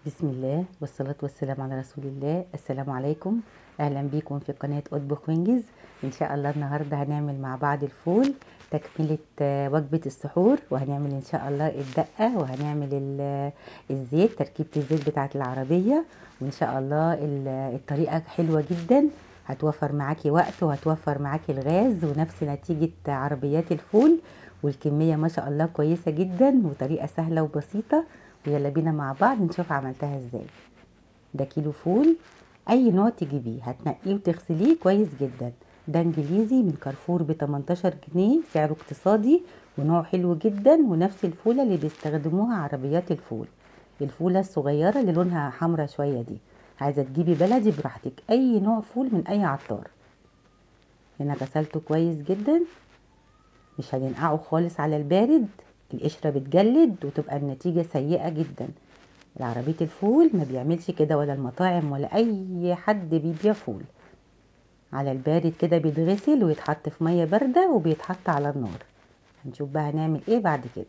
بسم الله والصلاة والسلام على رسول الله السلام عليكم أهلا بيكم في قناة أطبخ وينجز إن شاء الله النهاردة هنعمل مع بعض الفول تكملة آه، وجبة السحور وهنعمل إن شاء الله الدقة وهنعمل ال- الزيت تركيبة الزيت بتاعة العربية وإن شاء الله ال- الطريقة حلوة جدا هتوفر معاكي وقت وهتوفر معاكي الغاز ونفس نتيجة عربيات الفول والكمية ما شاء الله كويسة جدا وطريقة سهلة وبسيطة ويلا بينا مع بعض نشوف عملتها ازاي ده كيلو فول اي نوع تجيبيه هتنقيه وتغسليه كويس جدا ده انجليزي من كارفور ب 18 جنيه سعره اقتصادي ونوع حلو جدا ونفس الفولة اللي بيستخدموها عربيات الفول الفولة الصغيرة اللي لونها حمرا شوية دي عايزة تجيبي بلدي براحتك اي نوع فول من اي عطار هنا غسلته كويس جدا مش هننقعه خالص على البارد القشرة بتجلد وتبقى النتيجة سيئة جدا العربية الفول ما بيعملش كده ولا المطاعم ولا أي حد بيبيع فول على البارد كده بيتغسل ويتحط في مية باردة وبيتحط على النار هنشوف بقى هنعمل ايه بعد كده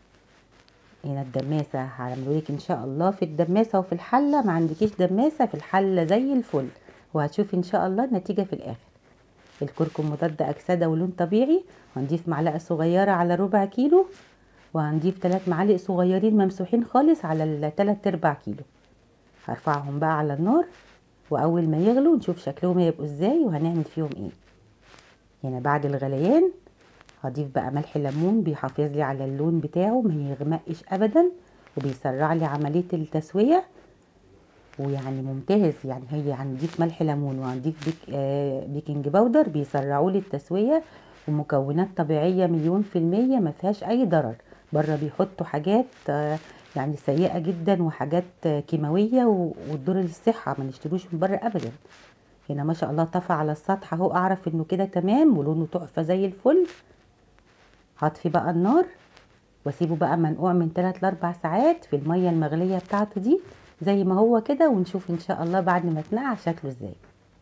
هنا الدماسة هعملهولك ان شاء الله في الدماسة وفي الحلة ما عندكيش دماسة في الحلة زي الفل وهتشوفي ان شاء الله النتيجة في الاخر الكركم مضاد أكسدة ولون طبيعي هنضيف معلقة صغيرة على ربع كيلو وهنضيف ثلاث معالق صغيرين ممسوحين خالص على التلات ارباع كيلو هرفعهم بقى على النار واول ما يغلوا نشوف شكلهم هيبقوا ازاي وهنعمل فيهم ايه هنا بعد الغليان هضيف بقى ملح ليمون بيحافظ لي على اللون بتاعه ما يغمقش ابدا وبيسرع لي عمليه التسويه ويعني ممتاز يعني هي هنضيف ملح ليمون وهنضيف بيك آه بيكنج باودر بيسرعوا لي التسويه ومكونات طبيعيه مليون في الميه ما فيهاش اي ضرر بره بيحطوا حاجات آه يعني سيئه جدا وحاجات آه كيماويه و- وتضر للصحه ما نشتروش من بره ابدا هنا ما شاء الله طفى على السطح اهو اعرف انه كده تمام ولونه تحفه زي الفل هطفي بقى النار واسيبه بقى منقوع من 3 ل 4 ساعات في الميه المغليه بتاعته دي زي ما هو كده ونشوف ان شاء الله بعد ما اتنقع شكله ازاي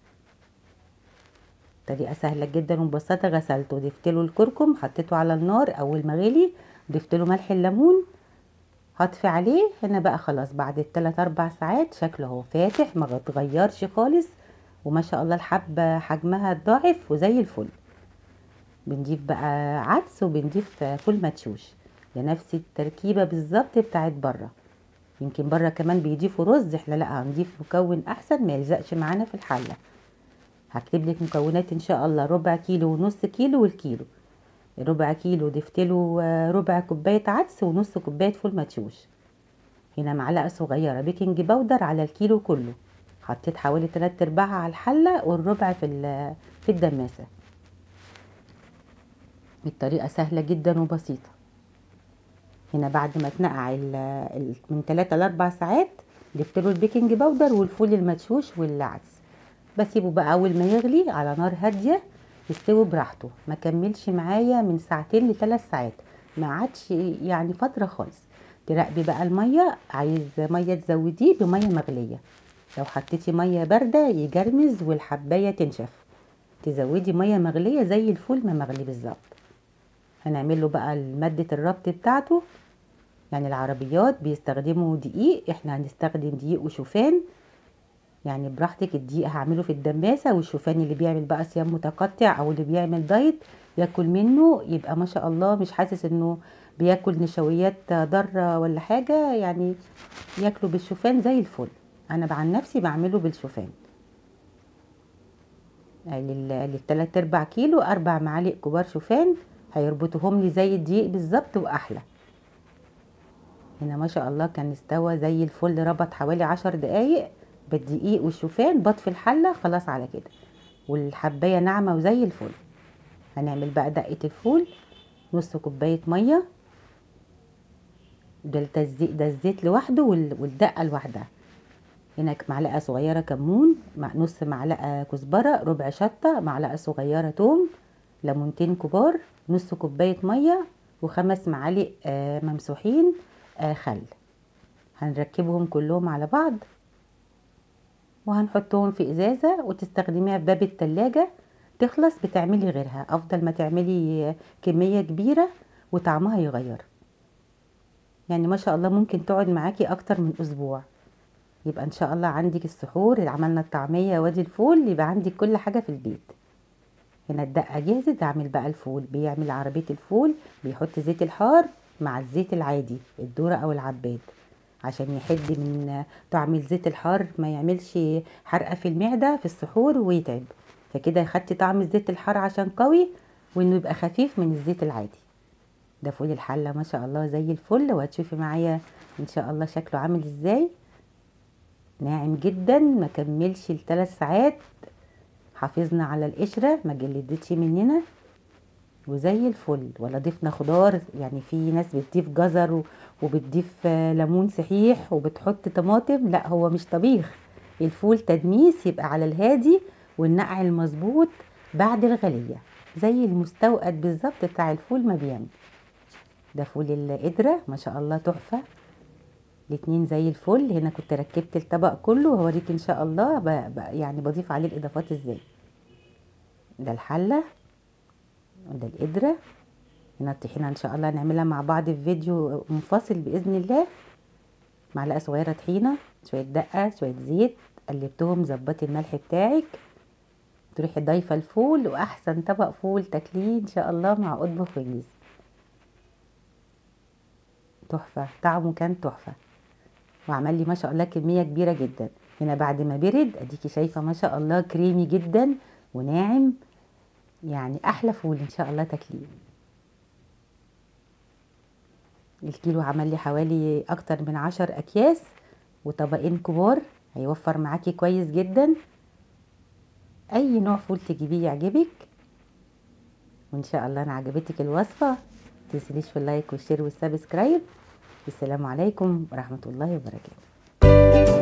طريقه سهله جدا ومبسطه غسلته ضفت له الكركم حطيته على النار اول ما غلي ضفت له ملح الليمون هطفي عليه هنا بقى خلاص بعد الثلاث اربع ساعات شكله هو فاتح ما اتغيرش خالص وما شاء الله الحبه حجمها ضاعف وزي الفل بنضيف بقى عدس وبنضيف فول مدشوش لنفس التركيبه بالظبط بتاعت بره يمكن بره كمان بيضيفوا رز احنا لا هنضيف مكون احسن ما يلزقش معانا في الحله هكتب لك مكونات ان شاء الله ربع كيلو ونص كيلو والكيلو ربع كيلو ضفت له آه، ربع كوبايه عدس ونص كوبايه فول مدشوش هنا معلقه صغيره بيكنج باودر على الكيلو كله حطيت حوالي تلات ارباعها على الحله والربع في ال- في الدماسه الطريقه سهله جدا وبسيطه هنا بعد ما اتنقع ال- ال- من 3 ل 4 ساعات ضفت له البيكنج باودر والفول المدشوش والعدس بسيبه بقى اول ما يغلي على نار هاديه يستوي براحته ما كملش معايا من ساعتين لثلاث ساعات ما عادش يعني فتره خالص تراقبي بقى الميه عايز ميه تزوديه بميه مغليه لو حطيتي ميه بارده يجرمز والحبايه تنشف تزودي ميه مغليه زي الفول ما مغلي بالظبط هنعمل له بقى ماده الربط بتاعته يعني العربيات بيستخدموا دقيق احنا هنستخدم دقيق وشوفان يعني براحتك الدقيق هعمله في الدماسة والشوفان اللي بيعمل بقى صيام متقطع او اللي بيعمل دايت ياكل منه يبقى ما شاء الله مش حاسس انه بياكل نشويات ضارة ولا حاجة يعني ياكله بالشوفان زي الفل انا عن نفسي بعمله بالشوفان لل- للتلات ارباع كيلو اربع معالق كبار شوفان هيربطوهم لي زي الدقيق بالظبط واحلى هنا ما شاء الله كان استوى زي الفل ربط حوالي عشر دقايق بالدقيق والشوفان بطفي الحلة خلاص على كده والحباية ناعمة وزي الفل هنعمل بقى دقة الفول نص كوباية مية ده التزيق ده الزيت لوحده وال- والدقة لوحدها هنا معلقة صغيرة كمون مع نص معلقة كزبرة ربع شطة معلقة صغيرة توم ليمونتين كبار نص كوباية مية وخمس معالق آه، ممسوحين آه، خل هنركبهم كلهم على بعض وهنحطهم في ازازة وتستخدميها في باب التلاجة تخلص بتعملي غيرها افضل ما تعملي كمية كبيرة وطعمها يغير يعني ما شاء الله ممكن تقعد معاكي اكتر من اسبوع يبقى ان شاء الله عندك السحور عملنا الطعميه وادي الفول يبقى عندك كل حاجه في البيت هنا الدقه جهزت اعمل بقى الفول بيعمل عربيه الفول بيحط زيت الحار مع الزيت العادي الذره او العباد عشان يحد من طعم الزيت الحار ما يعملش حرقه في المعده في السحور ويتعب فكده خدت طعم الزيت الحار عشان قوي وانه يبقى خفيف من الزيت العادي ده فول الحله ما شاء الله زي الفل وهتشوفي معايا ان شاء الله شكله عامل ازاي ناعم جدا ما كملش الثلاث ساعات حافظنا على القشره ما جلدتش مننا وزي الفل ولا ضفنا خضار يعني في ناس بتضيف جزر وبتضيف ليمون صحيح وبتحط طماطم لا هو مش طبيخ الفول تدميس يبقى على الهادي والنقع المظبوط بعد الغلية زي المستوقد بالظبط بتاع الفول ما بيعمل ده فول القدرة ما شاء الله تحفة الاتنين زي الفل هنا كنت ركبت الطبق كله وهوريك ان شاء الله ب... ب... يعني بضيف عليه الاضافات ازاي ده الحلة وده القدرة هنا الطحينة ان شاء الله هنعملها مع بعض في فيديو منفصل باذن الله معلقة صغيرة طحينة شوية دقة شوية زيت قلبتهم ظبطي الملح بتاعك تروحي ضايفة الفول واحسن طبق فول تاكليه ان شاء الله مع اطبخ وجيز تحفة طعمه كان تحفة وعمل لي ما شاء الله كمية كبيرة جدا هنا بعد ما برد اديكي شايفة ما شاء الله كريمي جدا وناعم يعني احلى فول ان شاء الله تاكليه الكيلو عمل لي حوالي اكتر من عشر اكياس وطبقين كبار هيوفر معاكي كويس جدا اي نوع فول تجيبيه يعجبك وان شاء الله انا عجبتك الوصفه تنسليش في اللايك والشير والسبسكرايب السلام عليكم ورحمه الله وبركاته